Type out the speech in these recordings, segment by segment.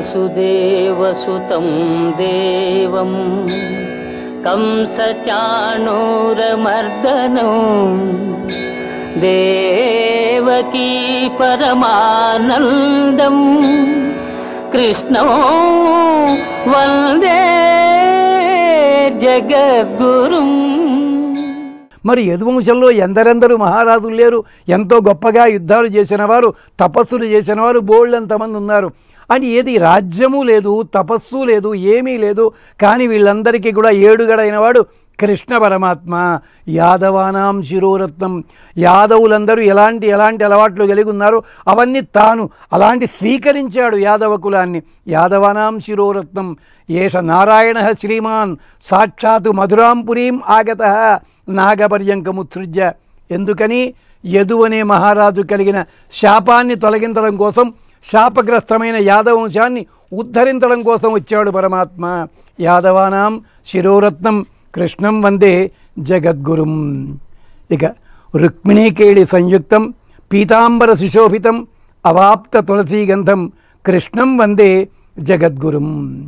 వసుదేవసుతం దేవం కంసచాణూరమర్దనం దేవకీ పరమానందం కృష్ణో వందే జగద్గురుం మరి యదువంశంలో ఎందరెందరు మహారాజులు లేరు ఎంతో గొప్పగా యుద్ధాలు చేసిన వారు తపస్సులు చేసిన వారు బోళ్ళంతమంది ఉన్నారు అని ఏది రాజ్యము లేదు తపస్సు లేదు ఏమీ లేదు కానీ వీళ్ళందరికీ కూడా ఏడుగడైన వాడు కృష్ణ పరమాత్మ యాదవానాం శిరోరత్నం యాదవులందరూ ఎలాంటి ఎలాంటి అలవాట్లు కలిగి ఉన్నారో అవన్నీ తాను అలాంటి స్వీకరించాడు యాదవ కులాన్ని యాదవానాం శిరోరత్నం ఏష నారాయణ శ్రీమాన్ సాక్షాత్ మధురాంపురీం ఆగత నాగపర్యంకముత్సృజ్య ఎందుకని యదు అనే మహారాజు కలిగిన శాపాన్ని తొలగించడం కోసం శాపగ్రస్తమైన యాదవ వంశాన్ని ఉద్ధరించడం కోసం వచ్చాడు పరమాత్మ యాదవానాం శిరోరత్నం కృష్ణం వందే జగద్గురుం ఇక రుక్మిణీకేళి సంయుక్తం పీతాంబర సుశోభితం అవాప్త తులసీగంధం కృష్ణం వందే జగద్గురుం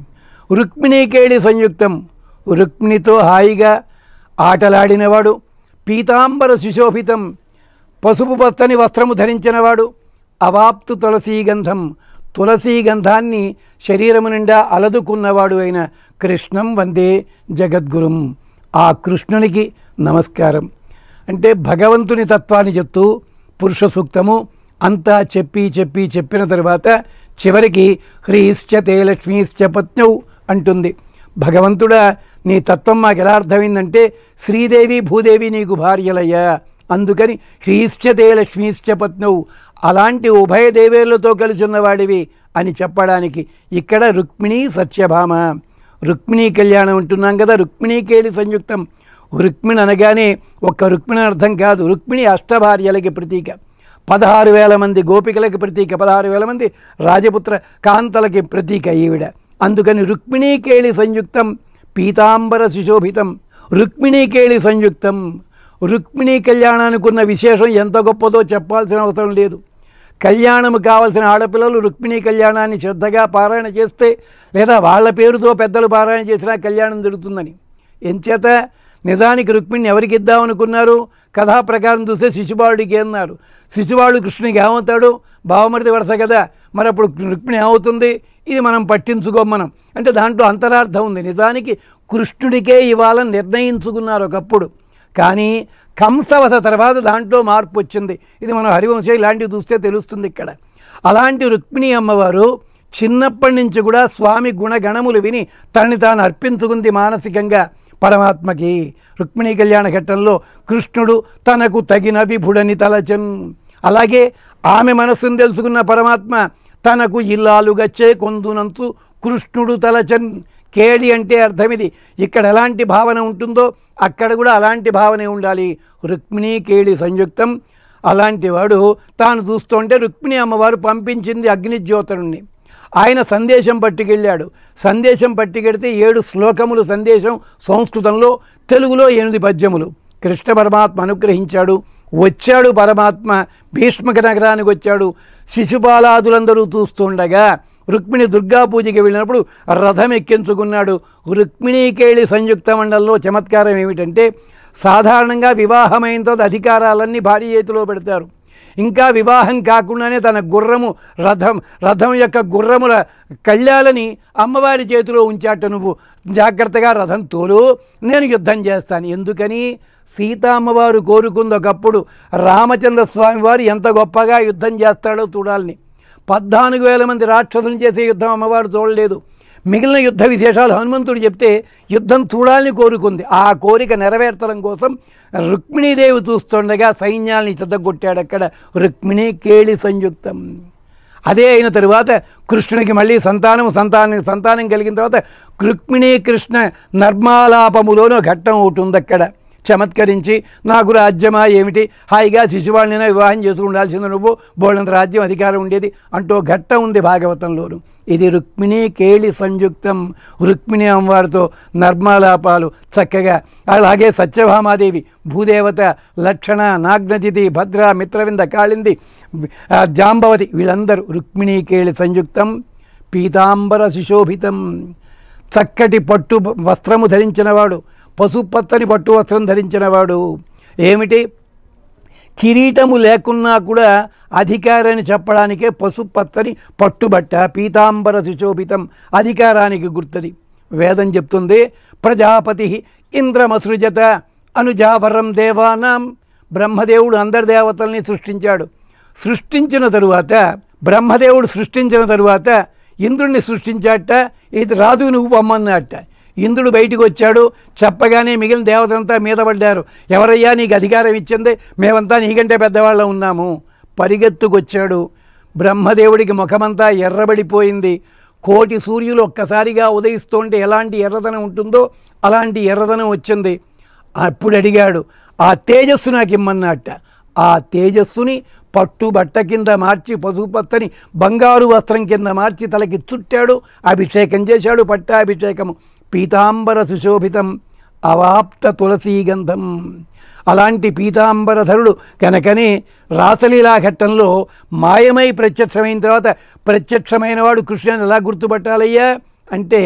రుక్మిణీకేళి సంయుక్తం రుక్మిణితో హాయిగా ఆటలాడినవాడు పీతాంబర సుశోభితం పసుపు పచ్చని వస్త్రము ధరించినవాడు అవాప్తు తులసీ గంధం తులసీ గంధాన్ని శరీరము నిండా అలదుకున్నవాడు అయిన కృష్ణం వందే జగద్గురుం ఆ కృష్ణునికి నమస్కారం అంటే భగవంతుని తత్వాన్ని చెప్తూ పురుష సూక్తము అంతా చెప్పి చెప్పి చెప్పిన తర్వాత చివరికి హ్రీశ్చ తే లక్ష్మీశ్చ పత్నౌ అంటుంది భగవంతుడా నీ తత్వం మాకు ఎలా అర్థమైందంటే శ్రీదేవి భూదేవి నీకు భార్యలయ్యా అందుకని హ్రీశ్చతే లక్ష్మీశ్చ పత్నవు అలాంటి ఉభయ దేవేళ్లతో కలిసి ఉన్నవాడివి అని చెప్పడానికి ఇక్కడ రుక్మిణి సత్యభామ రుక్మిణీ కళ్యాణం ఉంటున్నాం కదా రుక్మిణీకేళి సంయుక్తం రుక్మిణి అనగానే ఒక్క రుక్మిణి అర్థం కాదు రుక్మిణి అష్టభార్యలకి ప్రతీక పదహారు వేల మంది గోపికలకి ప్రతీక పదహారు వేల మంది రాజపుత్ర కాంతలకి ప్రతీక ఈవిడ అందుకని రుక్మిణీకేళి సంయుక్తం పీతాంబర సుశోభితం రుక్మిణీకేళి సంయుక్తం రుక్మిణీ కళ్యాణానికి ఉన్న విశేషం ఎంత గొప్పదో చెప్పాల్సిన అవసరం లేదు కళ్యాణము కావలసిన ఆడపిల్లలు రుక్మిణీ కళ్యాణాన్ని శ్రద్ధగా పారాయణ చేస్తే లేదా వాళ్ళ పేరుతో పెద్దలు పారాయణ చేసినా కళ్యాణం జరుగుతుందని ఎంచేత నిజానికి రుక్మిణిని ఎవరికి ఇద్దామనుకున్నారు కథా ప్రకారం చూస్తే శిశుబాలుడికి అన్నారు శిశుబాలుడు కృష్ణునికి ఏమవుతాడు బావమరిది వరుస కదా మరి అప్పుడు రుక్మిణి ఏమవుతుంది ఇది మనం పట్టించుకోం మనం అంటే దాంట్లో అంతరార్థం ఉంది నిజానికి కృష్ణుడికే ఇవ్వాలని నిర్ణయించుకున్నారు ఒకప్పుడు కానీ కంసవధ తర్వాత దాంట్లో మార్పు వచ్చింది ఇది మనం హరివంశం ఇలాంటివి చూస్తే తెలుస్తుంది ఇక్కడ అలాంటి రుక్మిణి అమ్మవారు చిన్నప్పటి నుంచి కూడా స్వామి గుణగణములు విని తనని తాను అర్పించుకుంది మానసికంగా పరమాత్మకి రుక్మిణీ కళ్యాణ ఘట్టంలో కృష్ణుడు తనకు తగిన విభుడని తలచన్ అలాగే ఆమె మనస్సును తెలుసుకున్న పరమాత్మ తనకు ఇల్లాలుగచ్చే కొందునంతు కృష్ణుడు తలచన్ కేళి అంటే అర్థం ఇది ఇక్కడ ఎలాంటి భావన ఉంటుందో అక్కడ కూడా అలాంటి భావనే ఉండాలి రుక్మిణీ కేళి సంయుక్తం అలాంటి వాడు తాను చూస్తుంటే రుక్మిణి అమ్మవారు పంపించింది అగ్నిజ్యోతరుణ్ణి ఆయన సందేశం పట్టుకెళ్ళాడు సందేశం పట్టుకెడితే ఏడు శ్లోకములు సందేశం సంస్కృతంలో తెలుగులో ఎనిమిది పద్యములు కృష్ణ పరమాత్మ అనుగ్రహించాడు వచ్చాడు పరమాత్మ భీష్మక నగరానికి వచ్చాడు శిశుపాలాదులందరూ చూస్తుండగా రుక్మిణి దుర్గా పూజకి వెళ్ళినప్పుడు రథం ఎక్కించుకున్నాడు రుక్మిణీకేళి సంయుక్త మండలంలో చమత్కారం ఏమిటంటే సాధారణంగా వివాహమైన తర్వాత అధికారాలన్నీ భార్య చేతిలో పెడతారు ఇంకా వివాహం కాకుండానే తన గుర్రము రథం రథం యొక్క గుర్రముల కళ్యాలని అమ్మవారి చేతిలో ఉంచాట నువ్వు జాగ్రత్తగా రథం తోలు నేను యుద్ధం చేస్తాను ఎందుకని సీతా అమ్మవారు కోరుకుంది ఒకప్పుడు రామచంద్ర స్వామి వారు ఎంత గొప్పగా యుద్ధం చేస్తాడో చూడాలని పద్నాలుగు వేల మంది రాక్షసులు చేసే యుద్ధం అమ్మవారు చూడలేదు మిగిలిన యుద్ధ విశేషాలు హనుమంతుడు చెప్తే యుద్ధం చూడాలని కోరుకుంది ఆ కోరిక నెరవేర్చడం కోసం రుక్మిణీదేవి చూస్తుండగా సైన్యాల్ని చెద్దగొట్టాడు అక్కడ రుక్మిణి కేళి సంయుక్తం అదే అయిన తరువాత కృష్ణునికి మళ్ళీ సంతానం సంతానం సంతానం కలిగిన తర్వాత రుక్మిణీ కృష్ణ నర్మాలాపములోనూ ఘట్టం ఒకటి ఉంది అక్కడ చమత్కరించి నాకు రాజ్యమా ఏమిటి హాయిగా శిశువాళ్ళనైనా వివాహం చేసి ఉండాల్సింది నువ్వు బోళ్ళంత రాజ్యం అధికారం ఉండేది అంటూ ఘట్టం ఉంది భాగవతంలోను ఇది రుక్మిణి కేళి సంయుక్తం రుక్మిణి అమ్మవారితో నర్మాలాపాలు చక్కగా అలాగే సత్యభామాదేవి భూదేవత లక్షణ నాగ్నతిథి భద్ర మిత్రవింద కాళింది ఆ, జాంబవతి వీళ్ళందరూ రుక్మిణి కేళి సంయుక్తం పీతాంబర సుశోభితం చక్కటి పట్టు వస్త్రము ధరించినవాడు పసుపచ్చని పట్టు వస్త్రం ధరించినవాడు ఏమిటి కిరీటము లేకున్నా కూడా అధికారాన్ని చెప్పడానికే పసుపచ్చని పట్టుబట్ట పీతాంబర సుశోభితం అధికారానికి గుర్తది వేదం చెప్తుంది ప్రజాపతి ఇంద్రమసృజత అనుజావరం దేవానాం బ్రహ్మదేవుడు అందరి దేవతల్ని సృష్టించాడు సృష్టించిన తరువాత బ్రహ్మదేవుడు సృష్టించిన తరువాత ఇంద్రుడిని సృష్టించాట ఇది రాజు నువ్వు పొమ్మన్నట్ట ఇంద్రుడు బయటికి వచ్చాడు చెప్పగానే మిగిలిన దేవతలంతా మీద పడ్డారు ఎవరయ్యా నీకు అధికారం ఇచ్చింది మేమంతా నీకంటే పెద్దవాళ్ళం ఉన్నాము పరిగెత్తుకొచ్చాడు బ్రహ్మదేవుడికి ముఖమంతా ఎర్రబడిపోయింది కోటి సూర్యులు ఒక్కసారిగా ఉదయిస్తుంటే ఎలాంటి ఎర్రదనం ఉంటుందో అలాంటి ఎర్రదనం వచ్చింది అప్పుడు అడిగాడు ఆ తేజస్సు నాకు ఇమ్మన్నట్ట ఆ తేజస్సుని పట్టు బట్ట కింద మార్చి పసుపత్తని బంగారు వస్త్రం కింద మార్చి తలకి చుట్టాడు అభిషేకం చేశాడు పట్టాభిషేకము పీతాంబర సుశోభితం అవాప్త తులసీ గంధం అలాంటి పీతాంబరధరుడు కనుకనే రాసలీలా ఘట్టంలో మాయమై ప్రత్యక్షమైన తర్వాత ప్రత్యక్షమైన వాడు కృష్ణుని ఎలా గుర్తుపట్టాలయ్యా అంటే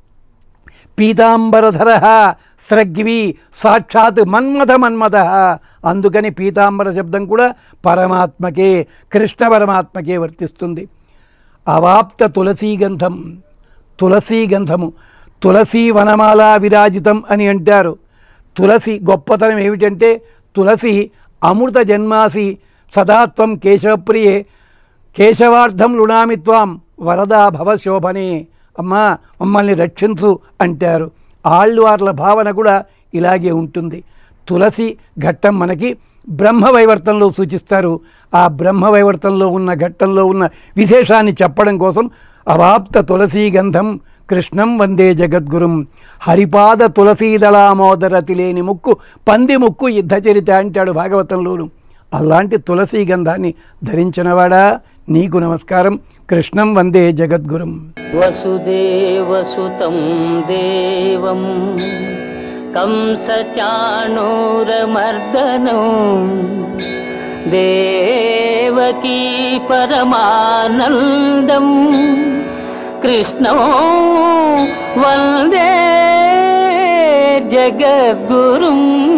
పీతాంబరధర స్రగ్వి సాక్షాత్ మన్మథ మన్మథ అందుకని పీతాంబర శబ్దం కూడా పరమాత్మకే కృష్ణ పరమాత్మకే వర్తిస్తుంది అవాప్త తులసీ గంధం తులసీ గంధము తులసీ వనమాల విరాజితం అని అంటారు తులసి గొప్పతనం ఏమిటంటే తులసి అమృత జన్మాసి సదాత్వం కేశవప్రియే కేశవార్థం లుణామిత్వాం వరదా భవ శోభనే అమ్మా మమ్మల్ని రక్షించు అంటారు ఆళ్ళవార్ల భావన కూడా ఇలాగే ఉంటుంది తులసి ఘట్టం మనకి బ్రహ్మవైవర్తంలో సూచిస్తారు ఆ బ్రహ్మవైవర్తంలో ఉన్న ఘట్టంలో ఉన్న విశేషాన్ని చెప్పడం కోసం అవాప్త తులసీ గంధం కృష్ణం వందే జగద్గురుం హరిపాద తులసీదళామోదరతి లేని ముక్కు పంది ముక్కు యుద్ధ చరిత అంటాడు భాగవతంలోను అలాంటి తులసీ గంధాన్ని ధరించినవాడా నీకు నమస్కారం కృష్ణం వందే జగద్గురుం వసుదేవసుతం దేవం కంసచాణూరమర్దనం దేవకీ పరమానందం కృష్ణో వందే జగద్గురుం